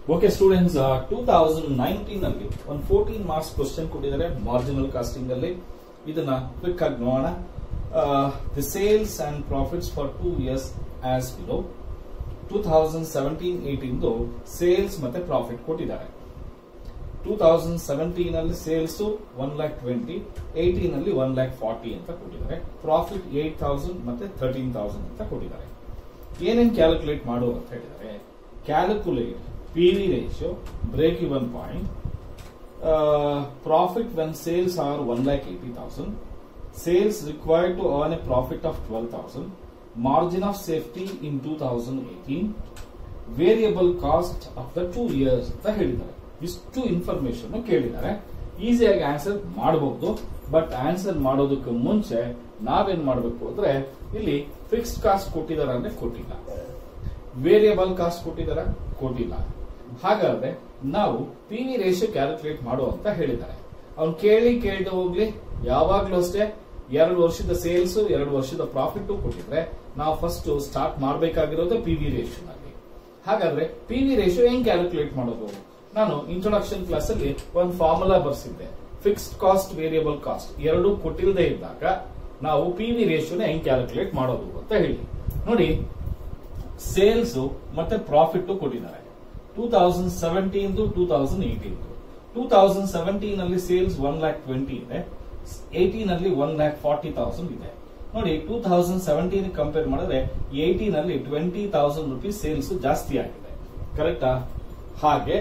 okay students two thousand nineteen ಅಲ್ಲಿ ಒಂದು fourteen marks question ಕೊಟ್ಟಿದ್ದಾರೆ ಮಾರ್ಜಿನಲ್ ಕಾಸ್ಟಿಂಗ್ ಅಲ್ಲಿ ಇದನ್ನ ಕ್ವಿಕ್ ಆಗಿ ನೋಡೋಣ the sales and profits for two years as below two thousand seventeen eighteen sales ಮತ್ತೆ profit ಕೊಟ್ಟಿದ್ದಾರೆ ಟೂ ತೌಸಂಡ್ ಸೆವೆಂಟೀನ್ ಅಲ್ಲಿ sales one lakh twenty eighteen ಅಲ್ಲಿ ಒನ್ ಲ್ಯಾಕ್ ಫಾರ್ಟಿ ಅಂತ ಕೊಟ್ಟಿದ್ದಾರೆ ಪ್ರಾಫಿಟ್ ಏಟ್ ತೌಸಂಡ್ ಮತ್ತೆ ಥರ್ಟೀನ್ ತೌಸಂಡ್ ಅಂತ ಕೊಟ್ಟಿದ್ದಾರೆ ಏನೇನ್ ಕ್ಯಾಲ್ಕುಲೇಟ್ ಮಾಡು ಅಂತ ಹೇಳಿದ್ದಾರೆ calculate P V ratio break even point profit when sales are one lakh eighty thousand sales required to earn a profit of twelve thousand margin of safety in two thousand eighteen variable cost of the two years ಅಂತ ಹೇಳಿದ್ದಾರೆ ಇಷ್ಟು information ಕೇಳಿದ್ದಾರೆ ಈಸಿಯಾಗಿ answer ಮಾಡಬಹುದು but answer ಮಾಡೋದಕ್ಕೆ ಮುಂಚೆ ನಾವೇನ್ ಮಾಡಬೇಕು ಅಂದ್ರೆ ಇಲ್ಲಿ ಫಿಕ್ಸ್ಡ್ ಕಾಸ್ಟ್ ಕೊಟ್ಟಿದ್ದಾರೆ ಅಂದ್ರೆ ಕೊಟ್ಟಿಲ್ಲ ವೇರಿಯಬಲ್ ಕಾಸ್ಟ್ ಕೊಟ್ಟಿದ್ದಾರೆ ಕೊಟ್ಟಿಲ್ಲ ಹಾಗಾದ್ರೆ ನಾವು ಪಿ ವಿ ರೇಷಿಯೋ ಕ್ಯಾಲ್ಕುಲೇಟ್ ಮಾಡು ಅಂತ ಹೇಳಿದ್ದಾರೆ ಅವ್ನು ಕೇಳಿ ಕೇಳ್ದೆ ಹೋಗ್ಲಿ ಯಾವಾಗ್ಲೂ ಅಷ್ಟೇ ಎರಡು ವರ್ಷದ ಸೇಲ್ಸ್ ಎರಡು ವರ್ಷದ ಪ್ರಾಫಿಟ್ ಕೊಟ್ಟಿದ್ರೆ ನಾವು ಫಸ್ಟ್ ಸ್ಟಾರ್ಟ್ ಮಾಡಬೇಕಾಗಿರೋದು ಪಿ ವಿ ರೇಷಿಯೋನಲ್ಲಿ ಹಾಗಾದ್ರೆ ಪಿ ವಿ ರೇಷಿಯೋ ಹೆಂಗ್ ಕ್ಯಾಲ್ಕುಲೇಟ್ ಮಾಡೋದು ನಾನು ಇಂಟ್ರೊಡಕ್ಷನ್ ಕ್ಲಾಸ್ ಅಲ್ಲಿ ಒಂದು ಫಾರ್ಮುಲಾ ಬರ್ಸಿದ್ದೆ ಫಿಕ್ಸ್ಡ್ ಕಾಸ್ಟ್ ವೇರಿಯಬಲ್ ಕಾಸ್ಟ್ ಎರಡು ಕೊಟ್ಟಿಲ್ಲದೆ ಇದ್ದಾಗ ನಾವು ಪಿ ವಿ ರೇಷಿಯೋನ ಹೆಂಗ್ ಕ್ಯಾಲ್ಕುಲೇಟ್ ಮಾಡೋದು ಅಂತ ಹೇಳಿ ನೋಡಿ ಸೇಲ್ಸ್ ಮತ್ತೆ ಪ್ರಾಫಿಟ್ ಕೊಟ್ಟಿದ್ದಾರೆ two thousand seventeen two thousand eighteen two thousand seventeen ಅಲ್ಲಿ ಸೇಲ್ಸ್ ಒನ್ ಲ್ಯಾಕ್ ಟ್ವೆಂಟಿ ಇದೆ ಏಟೀನ್ ಅಲ್ಲಿ ಒನ್ ಲ್ಯಾಕ್ ಫಾರ್ಟಿ ತೌಸಂಡ್ ಇದೆ ನೋಡಿ ಟೂ ತೌಸಂಡ್ ಸೆವೆಂಟೀನ್ ಕಂಪೇರ್ ಮಾಡಿದ್ರೆ ಏಟೀನ್ ಅಲ್ಲಿ ಟ್ವೆಂಟಿ ತೌಸಂಡ್ ರುಪೀಸ್ ಸೇಲ್ಸ್ ಜಾಸ್ತಿ ಆಗಿದೆ ಕರೆಕ್ಟಾ ಹಾಗೆ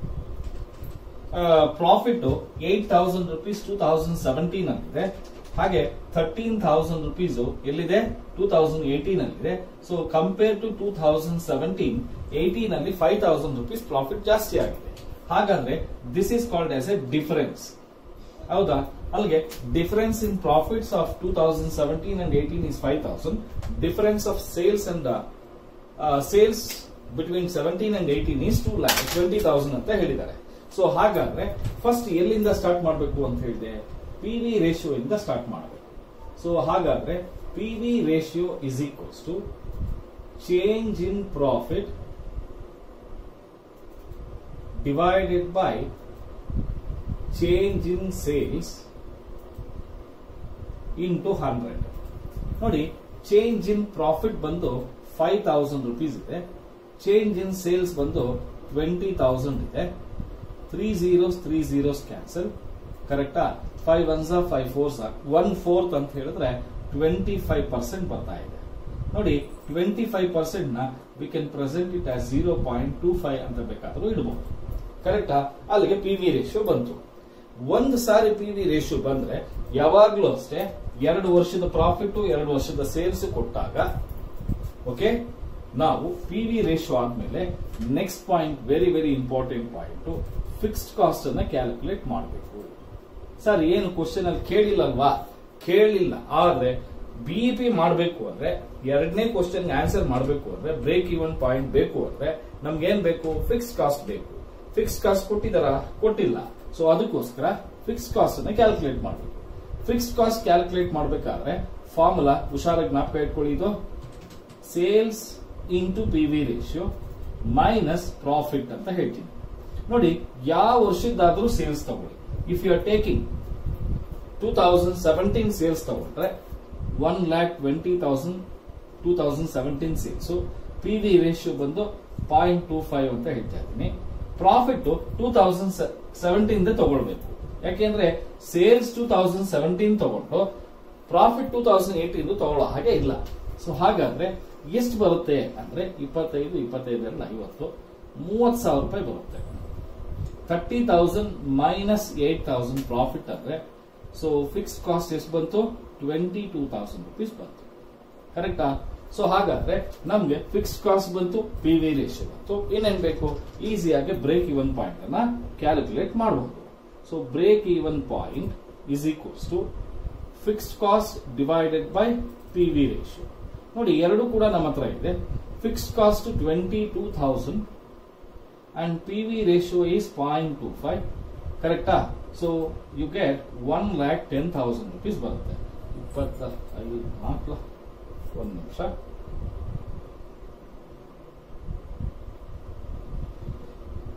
profit eight thousand rupees two thousand seventeen ಅಲ್ಲಿದೆ ಹಾಗೆ ಥರ್ಟೀನ್ ಥೌಸಂಡ್ ರುಪೀಸ್ ಎಲ್ಲಿದೆ ಟೂ ತೌಸಂಡ್ ಏಟೀನ್ ಅಲ್ಲಿದೆ so compare to two thousand seventeen eighteen ಅಲ್ಲಿ ಫೈವ್ ತೌಸಂಡ್ ರುಪೀಸ್ ಪ್ರಾಫಿಟ್ ಜಾಸ್ತಿ ಆಗಿದೆ ಹಾಗಾದ್ರೆ this is called as a difference ಹೌದಾ ಅಲ್ಲಿಗೆ difference in profits of two thousand seventeen and eighteen is five thousand difference of sales and sales between seventeen and eighteen is two lakh twenty thousand ಅಂತ ಹೇಳಿದ್ದಾರೆ so ಹಾಗಾದ್ರೆ first ಎಲ್ಲಿಂದ start ಮಾಡಬೇಕು ಅಂತ ಹೇಳಿದೆ P V ratio ಇಂದ start ಮಾಡಬೇಕು so ಹಾಗಾದ್ರೆ P V ratio is equals to change in profit divided by change in sales into hundred ನೋಡಿ ಚೇಂಜ್ ಇನ್ ಪ್ರಾಫಿಟ್ ಬಂದು ಫೈವ್ ತೌಸಂಡ್ ರುಪೀಸ್ ಇದೆ ಚೇಂಜ್ ಇನ್ ಸೇಲ್ಸ್ ಬಂದು ಟ್ವೆಂಟಿ ತೌಸಂಡ್ ಇದೆ three zeros three zeros cancel ಕರೆಕ್ಟಾ five ones five fours one fourth ಅಂತ ಹೇಳಿದ್ರೆ twenty five percent ಬರ್ತಾ ಇದೆ ನೋಡಿ ಟ್ವೆಂಟಿ ಫೈವ್ ಪರ್ಸೆಂಟ್ ನ we can present it as zero point two five ಅಂತ ಬೇಕಾದ್ರೂ ಇಡಬಹುದು ಕರೆಕ್ಟಾ ಅಲ್ಲಿಗೆ ಪಿ ವಿ ರೇಷಿಯೋ ಬಂತು ಒಂದು ಸಾರಿ ಪಿ ವಿ ರೇಷಿಯೋ ಬಂದ್ರೆ ಯಾವಾಗ್ಲೂ ಅಷ್ಟೇ ಎರಡು ವರ್ಷದ ಪ್ರಾಫಿಟ್ ಎರಡು ವರ್ಷದ ಸೇಲ್ಸ್ ಕೊಟ್ಟಾಗ ಓಕೆ ನಾವು ಪಿ ವಿ ರೇಷಿಯೋ ಆದ್ಮೇಲೆ next point very very important point fixed cost ಅನ್ನ ಕ್ಯಾಲ್ಕುಲೇಟ್ ಮಾಡಬೇಕು ಸರ್ ಏನು ಕ್ವಶನ್ ಅಲ್ಲಿ ಕೇಳಿಲ್ಲಲ್ವಾ ಕೇಳಿಲ್ಲ ಆದ್ರೆ ಬಿಇಪಿ ಮಾಡಬೇಕು ಅಂದ್ರೆ ಎರಡನೇ ಕ್ವಶನ್ ಆನ್ಸರ್ ಮಾಡಬೇಕು ಅಂದ್ರೆ ಬ್ರೇಕ್ ಇವನ್ ಪಾಯಿಂಟ್ ಬೇಕು ಅಂದ್ರೆ ನಮ್ಗೆ ಏನ್ ಬೇಕು ಫಿಕ್ಸ್ ಕಾಸ್ಟ್ ಬೇಕು ಫಿಕ್ಸ್ ಕಾಸ್ಟ್ ಕೊಟ್ಟಿದಾರ ಕೊಟ್ಟಿಲ್ಲ ಸೊ ಅದಕ್ಕೋಸ್ಕರ ಫಿಕ್ಸ್ ಕಾಸ್ಟ್ ಅನ್ನ ಕ್ಯಾಲ್ಕುಲೇಟ್ ಮಾಡಬೇಕು ಫಿಕ್ಸ್ ಕಾಸ್ಟ್ ಕ್ಯಾಲ್ಕುಲೇಟ್ ಮಾಡಬೇಕಾದ್ರೆ ಫಾರ್ಮುಲಾ ಹುಷಾರಾಗಿ ಜ್ಞಾಪಕ ಇಟ್ಕೊಳ್ಳಿ ಇದು sales into P V ratio minus profit ಅಂತ ಹೇಳ್ತೀನಿ ನೋಡಿ ಯಾವ ವರ್ಷದ್ದಾದ್ರೂ ಸೇಲ್ಸ್ ತಗೊಳ್ಳಿ if you are taking two thousand seventeen sales ತಗೊಂಡ್ರೆ one lakh twenty thousand two thousand seventeen sales P V ratio ಬಂದು ಪಾಯಿಂಟ್ ಟೂ ಫೈವ್ ಅಂತ ಹೇಳ್ತಾ ಇದ್ದೀನಿ ಪ್ರಾಫಿಟ್ ಟೂ ತೌಸಂಡ್ ಸೆವೆಂಟೀನ್ ತಗೊಳ್ಬೇಕು ಯಾಕೆಂದ್ರೆ ಸೇಲ್ಸ್ ಟೂ ತೌಸಂಡ್ ಸೆವೆಂಟೀನ್ ತಗೊಂಡು ಪ್ರಾಫಿಟ್ ಟೂ ತೌಸಂಡ್ ಏಟೀನ್ ತಗೊಳ್ಳೋ ಹಾಗೆ ಇಲ್ಲ ಸೊ ಹಾಗಾದ್ರೆ ಎಷ್ಟು ಬರುತ್ತೆ ಅಂದ್ರೆ ಇಪ್ಪತ್ತೈದು ಇಪ್ಪತ್ತೈದರಲ್ಲಿ ಐವತ್ತು ಮೂವತ್ ಸಾವಿರ ರೂಪಾಯಿ ಬರುತ್ತೆ thirty thousand minus eight thousand profit ಅಂದ್ರೆ ಸೊ ಫಿಕ್ಸ್ ಕಾಸ್ಟ್ ಎಷ್ಟು ಬಂತು ಟ್ವೆಂಟಿ ಟೂ ತೌಸಂಡ್ ರುಪೀಸ್ ಬಂತು ಕರೆಕ್ಟಾ ಸೊ ಹಾಗಾದ್ರೆ ನಮ್ಗೆ ಫಿಕ್ಸ್ ಕಾಸ್ಟ್ ಬಂತು ಪಿ ವಿ ರೇಷಿಯೋ ಬಂತು ಏನೇನ್ ಬೇಕು ಈಸಿಯಾಗಿ ಬ್ರೇಕ್ ಇವನ್ ಪಾಯಿಂಟ್ ಅನ್ನ ಕ್ಯಾಲ್ಕುಲೇಟ್ ಮಾಡಬಹುದು so break even point is equals to fixed cost divided by P V ratio ನೋಡಿ ಎರಡು ಕೂಡ ನಮ್ಮ ಹತ್ರ ಇದೆ fixed cost twenty two thousand and P V ratio is point two five ಕರೆಕ್ಟಾ so you get one lakh ten thousand rupees ಬರುತ್ತೆ ಇಪ್ಪತ್ತ ಐದು ನಾಲ್ಕು ಒಂದು ನಿಮಿಷ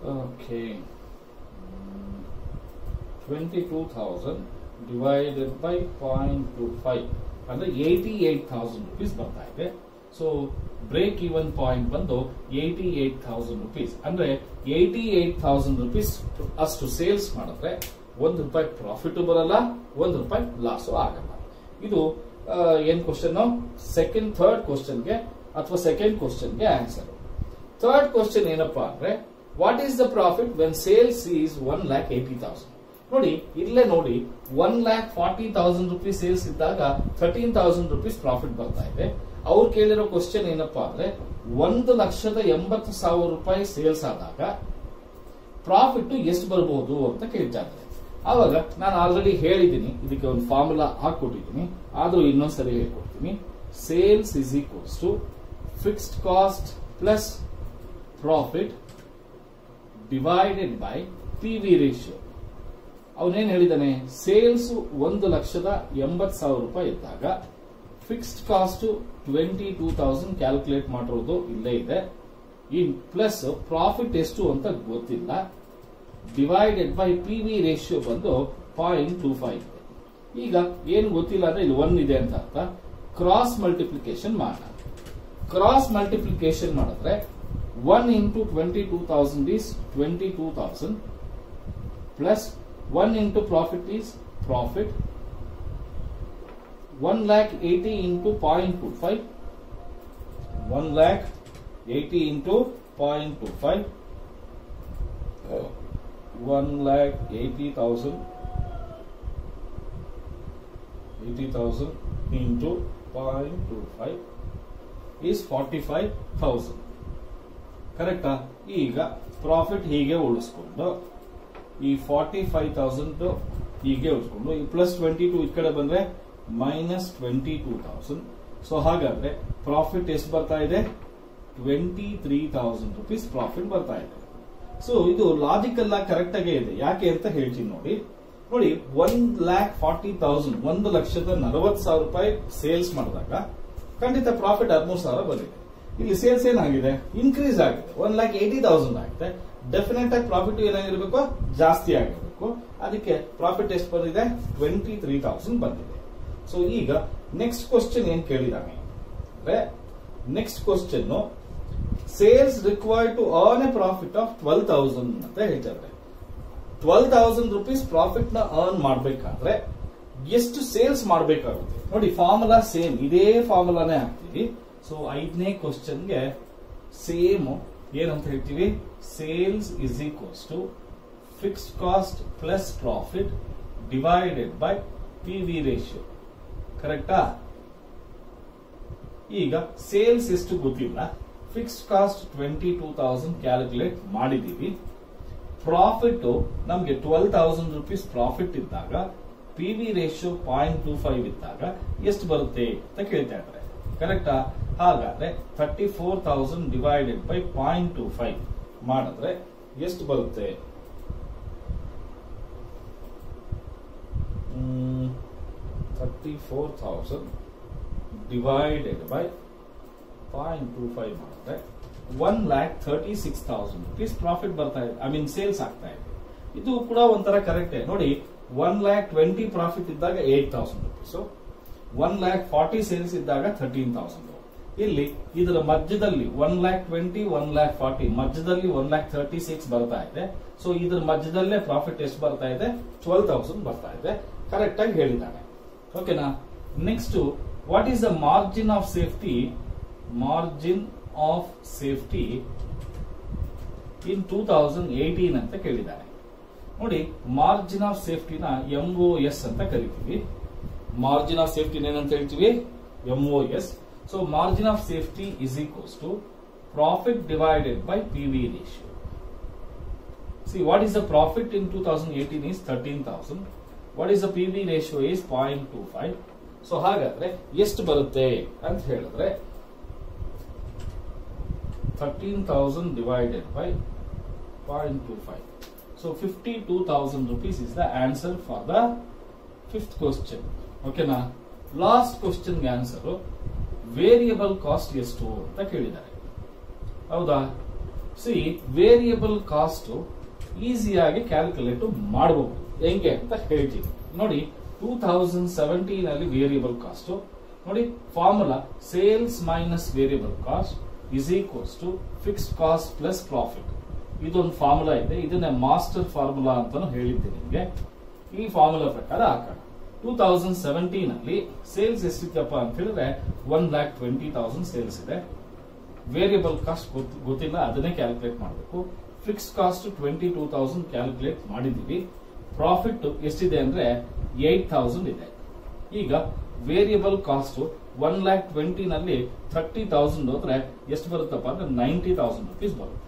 okay twenty two thousand divided by point two five ಅಂದ್ರೆ ಏಯ್ಟಿ ಏಟ್ ಥೌಸಂಡ್ ರುಪೀಸ್ ಬರ್ತಾ ಇದೆ ಸೊ ಬ್ರೇಕ್ ಇವನ್ ಪಾಯಿಂಟ್ ಬಂದು ಏಯ್ಟಿ ಏಟ್ ಥೌಸಂಡ್ ರುಪೀಸ್ ಅಂದ್ರೆ ಏಯ್ಟಿ ಏಟ್ ಥೌಸಂಡ್ ರುಪೀಸ್ ಅಷ್ಟು ಸೇಲ್ಸ್ ಮಾಡಿದ್ರೆ ಒಂದು ರೂಪಾಯಿ ಪ್ರಾಫಿಟ್ ಬರಲ್ಲ ಒಂದು ರೂಪಾಯಿ ಲಾಸು ಆಗಲ್ಲ ಇದು ಆ, ಏನ್ ಕ್ವಶನ್ ಸೆಕೆಂಡ್ ಥರ್ಡ್ ಕ್ವಶನ್ಗೆ ಅಥವಾ ಸೆಕೆಂಡ್ ಕ್ವಶನ್ಗೆ ಆನ್ಸರ್ ಥರ್ಡ್ ಕ್ವಶನ್ ಏನಪ್ಪಾ ಅಂದ್ರೆ what is the profit when sales is one lakh eighty thousand ನೋಡಿ ಇಲ್ಲೇ ನೋಡಿ one lakh forty thousand rupees sales ಇದ್ದಾಗ ಥರ್ಟೀನ್ ತೌಸಂಡ್ ರುಪೀಸ್ ಪ್ರಾಫಿಟ್ ಬರ್ತಾ ಇದೆ ಅವ್ರು ಕೇಳಿರೋ ಕ್ವಶನ್ ಏನಪ್ಪಾ ಅಂದ್ರೆ ಒಂದು ಲಕ್ಷದ ಎಂಬತ್ತು ಸಾವಿರ ರೂಪಾಯಿ ಸೇಲ್ಸ್ ಆದಾಗ ಪ್ರಾಫಿಟ್ ಎಷ್ಟು ಬರಬಹುದು ಅಂತ ಕೇಳ್ತಾ ಇದ್ದಾರೆ ಆವಾಗ ನಾನು ಆಲ್ರೆಡಿ ಹೇಳಿದ್ದೀನಿ ಇದಕ್ಕೆ ಒಂದು ಫಾರ್ಮುಲಾ ಹಾಕೊಟ್ಟಿದ್ದೀನಿ ಆದ್ರೂ ಇನ್ನೊಂದ್ಸರಿ ಹೇಳ್ಕೊಡ್ತೀನಿ sales is equals to fixed cost plus profit divided by P V ratio ಅವನೇನ್ ಹೇಳಿದಾನೆ ಸೇಲ್ಸ್ ಒಂದು ಲಕ್ಷದ ಎಂಬತ್ ಸಾವಿರ ರೂಪಾಯಿ ಇದ್ದಾಗ fixed cost twenty two thousand calculate ಮಾಡಿರೋದು ಇಲ್ಲೇ ಇದೆ ಇನ್ ಪ್ಲಸ್ ಪ್ರಾಫಿಟ್ ಎಷ್ಟು ಅಂತ ಗೊತ್ತಿಲ್ಲ divided by P V ratio ಬಂದು ಪಾಯಿಂಟ್ ಟೂ ಫೈವ್ ಈಗ ಏನು ಗೊತ್ತಿಲ್ಲ ಅಂದ್ರೆ ಇಲ್ಲಿ ಒನ್ ಇದೆ ಅಂತ ಅರ್ಥ ಕ್ರಾಸ್ ಮಲ್ಟಿಪ್ಲಿಕೇಶನ್ ಮಾಡೋಣ ಕ್ರಾಸ್ ಮಲ್ಟಿಪ್ಲಿಕೇಶನ್ ಮಾಡಿದ್ರೆ one into twenty two thousand is twenty two thousand plus one into profit is profit one lakh eighty into point two five one lakh eighty into point two five one lakh eighty thousand eighty thousand into point two five is forty five thousand ಕರೆಕ್ಟಾ ಈಗ profit ಹೀಗೆ ಉಳಿಸ್ಕೊಂಡು ಈ forty five thousand ಹೀಗೆ ಉಳಿಸ್ಕೊಂಡು ಈ plus twenty two ಈ ಕಡೆ ಬಂದ್ರೆ minus twenty two thousand so ಹಾಗಾದ್ರೆ ಪ್ರಾಫಿಟ್ ಎಷ್ಟು ಬರ್ತಾ ಇದೆ twenty three thousand rupees profit ಬರ್ತಾ ಇದೆ ಸೊ ಇದು ಲಾಜಿಕಲ್ ಆಗಿ ಕರೆಕ್ಟ್ ಆಗೇ ಇದೆ ಯಾಕೆ ಅಂತ ಹೇಳ್ತೀನಿ ನೋಡಿ ನೋಡಿ ಒನ್ ಲ್ಯಾಕ್ ಫಾರ್ಟಿ ತೌಸಂಡ್ ಒಂದು ಲಕ್ಷದ ನಲವತ್ತು ಸಾವಿರ ರೂಪಾಯಿ ಸೇಲ್ಸ್ ಮಾಡಿದಾಗ ಖಂಡಿತ ಪ್ರಾಫಿಟ್ ಹದಿಮೂರು ಸಾವಿರ ಬಂದಿದೆ ಇಲ್ಲಿ ಸೇಲ್ಸ್ ಏನಾಗಿದೆ ಇನ್ಕ್ರೀಸ್ ಆಗಿದೆ ಒನ್ ಲ್ಯಾಕ್ ಏಟಿ ತೌಸಂಡ್ ಆಗಿದೆ ಡೆಫಿನೆಟ್ ಆಗಿ ಪ್ರಾಫಿಟ್ ಏನಾಗಿರ್ಬೇಕು ಜಾಸ್ತಿ ಆಗಿರ್ಬೇಕು ಅದಕ್ಕೆ ಪ್ರಾಫಿಟ್ ಎಷ್ಟು ಬಂದಿದೆ ಟ್ವೆಂಟಿ ತ್ರೀ ತೌಸಂಡ್ ಬಂದಿದೆ ಸೊ ಈಗ ನೆಕ್ಸ್ಟ್ ಕ್ವಶನ್ ಏನ್ ಕೇಳಿದಾನೆ ಅಂದ್ರೆ next question sales required to earn a profit of twelve thousand ಅಂತ ಹೇಳ್ತಾರೆ ಟ್ವೆಲ್ ತೌಸಂಡ್ ರುಪೀಸ್ ಪ್ರಾಫಿಟ್ ನ ಅರ್ನ್ ಮಾಡಬೇಕಾದ್ರೆ ಎಷ್ಟು ಸೇಲ್ಸ್ ಮಾಡಬೇಕಾಗುತ್ತೆ ನೋಡಿ ಫಾರ್ಮುಲಾ ಸೇಮ್ ಇದೇ ಫಾರ್ಮುಲಾನೇ ಹಾಕ್ತೀವಿ ಸೊ ಐದನೇ ಕ್ವಶನ್ಗೆ ಸೇಮ್ ಏನಂತ ಹೇಳ್ತೀವಿ sales is equals to fixed cost plus profit divided by P V ratio ಕರೆಕ್ಟಾ ಈಗ ಸೇಲ್ಸ್ ಎಷ್ಟು ಗೊತ್ತಿಲ್ಲ fixed cost twenty two thousand calculate ಮಾಡಿದೀವಿ ಪ್ರಾಫಿಟ್ ನಮ್ಗೆ ಟ್ವೆಲ್ ತೌಸಂಡ್ ರುಪೀಸ್ ಪ್ರಾಫಿಟ್ ಇದ್ದಾಗ P V ratio point two five ಇದ್ದಾಗ ಎಷ್ಟು ಬರುತ್ತೆ ಅಂತ ಕೇಳ್ತಾ ಇದ್ದಾರೆ ಕರೆಕ್ಟಾ ಹಾಗಾದ್ರೆ thirty four thousand divided by point two five ಮಾಡಿದ್ರೆ ಎಷ್ಟು ಬರುತ್ತೆ thirty four thousand divided by point two five ಮಾಡಿದ್ರೆ one lakh thirty six thousand rupees profit ಬರ್ತಾ ಇದೆ ಐ ಮೀನ್ ಸೇಲ್ಸ್ ಆಗ್ತಾ ಇದೆ ಇದು ಕೂಡ ಒಂಥರ ಕರೆಕ್ಟ್ ನೋಡಿ ಒನ್ ಲ್ಯಾಕ್ ಟ್ವೆಂಟಿ ಪ್ರಾಫಿಟ್ ಇದ್ದಾಗ eight thousand rupees one lakh forty sales ಇದ್ದಾಗ ಥರ್ಟೀನ್ ತೌಸಂಡ್ ಇಲ್ಲಿ ಇದರ ಮಧ್ಯದಲ್ಲಿ one lakh twenty one lakh forty ಮಧ್ಯದಲ್ಲಿ ಒನ್ ಲ್ಯಾಕ್ ಥರ್ಟಿ ಸಿಕ್ಸ್ ಬರ್ತಾ ಇದೆ ಸೊ ಇದ್ರ ಮಧ್ಯದಲ್ಲೇ ಪ್ರಾಫಿಟ್ ಎಷ್ಟು ಬರ್ತಾ ಇದೆ ಟ್ವೆಲ್ ತೌಸಂಡ್ ಬರ್ತಾ ಇದೆ ಕರೆಕ್ಟ್ ಆಗಿ ಹೇಳಿದ್ದಾನೆ ಓಕೆನಾ next what is the margin of safety margin of safety in two thousand eighteen ಅಂತ ಕೇಳಿದ್ದಾನೆ ನೋಡಿ ಮಾರ್ಜಿನ್ ಆಫ್ ಸೇಫ್ಟಿನ ಎಂಒ ಎಸ್ ಅಂತ ಕರಿತೀವಿ ಮಾರ್ಜಿನ್ ಆಫ್ ಸೇಫ್ಟಿ ಏನಂತ ಹೇಳ್ತೀವಿ M O S so margin of safety is equals to profit divided by P V ratio see what is the profit in two thousand eighteen is thirteen thousand what is the P V ratio is point two five so ಹಾಗಾದ್ರೆ ಎಷ್ಟು ಬರುತ್ತೆ ಅಂತ ಹೇಳಿದ್ರೆ thirteen thousand divided by point two five so fifty two thousand rupees is the answer for the fifth question ಓಕೆನಾ last ಕ್ವಶನ್ಗೆ answer variable cost ಎಷ್ಟು ಅಂತ ಕೇಳಿದ್ದಾರೆ ಹೌದಾ ಸಿ ವೇರಿಯಬಲ್ ಕಾಸ್ಟ್ ಈಸಿಯಾಗಿ ಕ್ಯಾಲ್ಕುಲೇಟ್ ಮಾಡಬಹುದು ಹೆಂಗೆ ಅಂತ ಹೇಳ್ತೀನಿ ನೋಡಿ ಟೂ ತೌಸಂಡ್ ಸೆವೆಂಟೀನ್ ಅಲ್ಲಿ ವೇರಿಯಬಲ್ ಕಾಸ್ಟ್ ನೋಡಿ formula sales minus variable cost is equals to fixed cost plus profit ಇದೊಂದು ಫಾರ್ಮುಲಾ ಇದೆ ಇದನ್ನ ಮಾಸ್ಟರ್ ಫಾರ್ಮುಲಾ ಅಂತಾನು ಹೇಳಿದ್ದೆ ನಿಮಗೆ ಈ ಫಾರ್ಮುಲಾ ಪ್ರಕಾರ ಹಾಕೋಣ ಟೂ ತೌಸಂಡ್ ಸೆವೆಂಟೀನ್ ಅಲ್ಲಿ ಸೇಲ್ಸ್ ಎಷ್ಟಿತ್ತಪ್ಪ ಅಂತ ಹೇಳಿದ್ರೆ one lakh twenty thousand sales ಇದೆ ವೇರಿಯಬಲ್ ಕಾಸ್ಟ್ ಗೊತ್ತಿಲ್ಲ ಅದನ್ನೇ ಕ್ಯಾಲ್ಕುಲೇಟ್ ಮಾಡಬೇಕು fixed cost twenty two thousand calculate ಮಾಡಿದೀವಿ ಪ್ರಾಫಿಟ್ ಎಷ್ಟಿದೆ ಅಂದ್ರೆ ಏಟ್ ತೌಸಂಡ್ ಇದೆ ಈಗ variable cost one lakh twenty ನಲ್ಲಿ ಥರ್ಟಿ ತೌಸಂಡ್ ಹೋದ್ರೆ ಎಷ್ಟು ಬರುತ್ತಪ್ಪ ಅಂದ್ರೆ ನೈಂಟಿ ತೌಸಂಡ್ ರುಪೀಸ್ ಬರುತ್ತೆ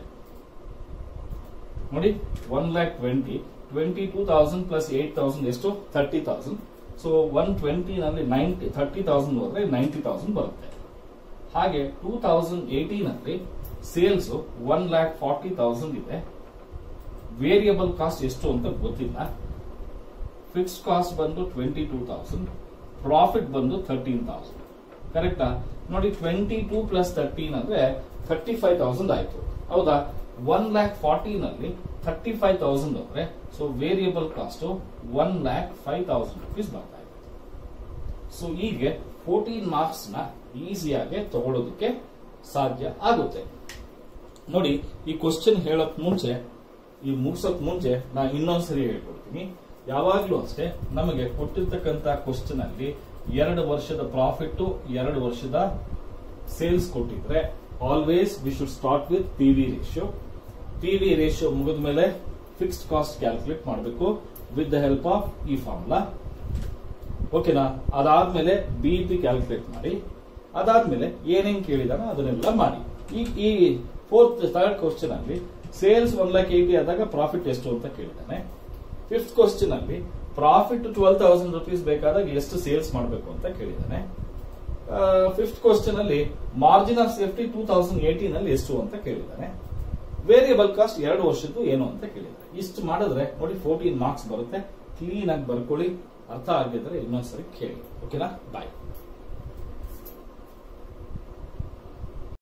ನೋಡಿ one lakh twenty twenty two thousand plus eight thousand ಎಷ್ಟು thirty thousand so one twenty ನಲ್ಲಿ ನೈಂಟಿ ಥರ್ಟಿ ತೌಸಂಡ್ ಹೋದ್ರೆ ನೈಂಟಿ ತೌಸಂಡ್ ಬರುತ್ತೆ ಹಾಗೆ ಟೂ ತೌಸಂಡ್ ಏಟೀನ್ ಅಲ್ಲಿ sales one lakh forty thousand ಇದೆ ವೇರಿಯಬಲ್ ಕಾಸ್ಟ್ ಎಷ್ಟು ಅಂತ ಗೊತ್ತಿಲ್ಲ ಫಿಕ್ಸ್ಡ್ ಕಾಸ್ಟ್ ಬಂದು ಟ್ವೆಂಟಿ ಟೂ ತೌಸಂಡ್ ಪ್ರಾಫಿಟ್ ಬಂದು ಥರ್ಟೀನ್ ತೌಸಂಡ್ ಕರೆಕ್ಟಾ ನೋಡಿ ಟ್ವೆಂಟಿ ಟೂ ಪ್ಲಸ್ ಥರ್ಟೀನ್ ಅಂದ್ರೆ ಥರ್ಟಿ ಫೈವ್ ತೌಸಂಡ್ ಆಯ್ತು ಹೌದಾ ಒನ್ ಲ್ಯಾಕ್ ಫಾರ್ಟೀನ್ ಅಲ್ಲಿ ಥರ್ಟಿ ಫೈವ್ ತೌಸಂಡ್ ಅಂದ್ರೆ so variable cost one lakh five thousand rupees ಬರ್ತಾ ಇದೆ ಸೊ ಹೀಗೆ ಫೋರ್ಟೀನ್ ಮಾರ್ಕ್ಸ್ ನ ಈಸಿಯಾಗಿ ತಗೊಳ್ಳೋದಕ್ಕೆ ಸಾಧ್ಯ ಆಗುತ್ತೆ ನೋಡಿ ಈ ಕ್ವಶನ್ ಹೇಳಕ್ ಮುಂಚೆ ಈ ಮುಗ್ಸಕ್ ಮುಂಚೆ ನಾನು ಇನ್ನೊಂದ್ಸರಿ ಹೇಳ್ಕೊಡ್ತೀನಿ ಯಾವಾಗ್ಲೂ ಅಷ್ಟೇ ನಮಗೆ ಕೊಟ್ಟಿರ್ತಕ್ಕಂತ ಕ್ವಶನ್ ಅಲ್ಲಿ ಎರಡು ವರ್ಷದ ಪ್ರಾಫಿಟ್ ಎರಡು ವರ್ಷದ ಸೇಲ್ಸ್ ಕೊಟ್ಟಿದ್ರೆ always we should start with P V ratio P V ratio ಮುಗಿದ ಮೇಲೆ ಫಿಕ್ಸ್ಡ್ ಕಾಸ್ಟ್ ಕ್ಯಾಲ್ಕುಲೇಟ್ ಮಾಡಬೇಕು ವಿತ್ ದ ಹೆಲ್ಪ್ ಆಫ್ ಈ ಫಾರ್ಮುಲಾ ಓಕೆನಾ ಅದಾದ್ಮೇಲೆ ಬಿ ಪಿ ಕ್ಯಾಲ್ಕುಲೇಟ್ ಮಾಡಿ ಅದಾದ್ಮೇಲೆ ಏನೇನ್ ಕೇಳಿದಾನೋ ಅದನ್ನೆಲ್ಲ ಮಾಡಿ ಈ ಈ ಫೋರ್ತ್ ಥರ್ಡ್ ಕ್ವಶನ್ ಅಲ್ಲಿ ಸೇಲ್ಸ್ ಒನ್ ಲ್ಯಾಕ್ ಏಟಿ ಆದಾಗ ಪ್ರಾಫಿಟ್ ಎಷ್ಟು ಅಂತ ಕೇಳಿದಾನೆ ಫಿಫ್ತ್ ಕ್ವಶನ್ ಅಲ್ಲಿ ಪ್ರಾಫಿಟ್ ಟ್ವೆಲ್ ತೌಸಂಡ್ ರುಪೀಸ್ ಬೇಕಾದಾಗ ಎಷ್ಟು ಸೇಲ್ಸ್ ಮಾಡಬೇಕು ಅಂತ ಕೇಳಿದಾನೆ ಫಿಫ್ತ್ ಕ್ವಶನ್ ಅಲ್ಲಿ margin of safety two thousand eighteen ಅಲ್ಲಿ ಎಷ್ಟು ಅಂತ ಕೇಳಿದಾನೆ ವೇರಿಯಬಲ್ ಕಾಸ್ಟ್ ಎರಡು ವರ್ಷದ್ದು ಏನು ಅಂತ ಕೇಳಿದ್ದಾರೆ ಇಷ್ಟು ಮಾಡಿದ್ರೆ ನೋಡಿ ಫೋರ್ಟೀನ್ ಮಾರ್ಕ್ಸ್ ಬರುತ್ತೆ ಕ್ಲೀನ್ ಆಗಿ ಬರ್ಕೊಳ್ಳಿ ಅರ್ಥ ಆಗಿದ್ರೆ ಇನ್ನೊಂದ್ಸರಿ ಕೇಳಿ ಓಕೆನಾ ಬಾಯ್